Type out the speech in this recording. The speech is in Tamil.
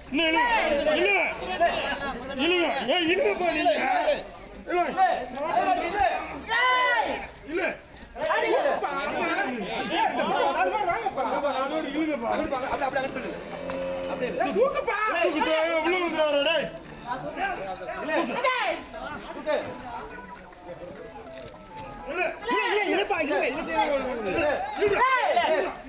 இன்னும் இழுங்க இழுங்க இழுங்க ஏய் இழுங்கப்பா நீங்க இழுங்க. இழு. நாலு பேர் இழுங்கப்பா. தூக்குப்பா, எவ்வளவு வந்துடுறாரு, டேய். இழு. இழு, இழுப்பா, இழு, இழு. இழு.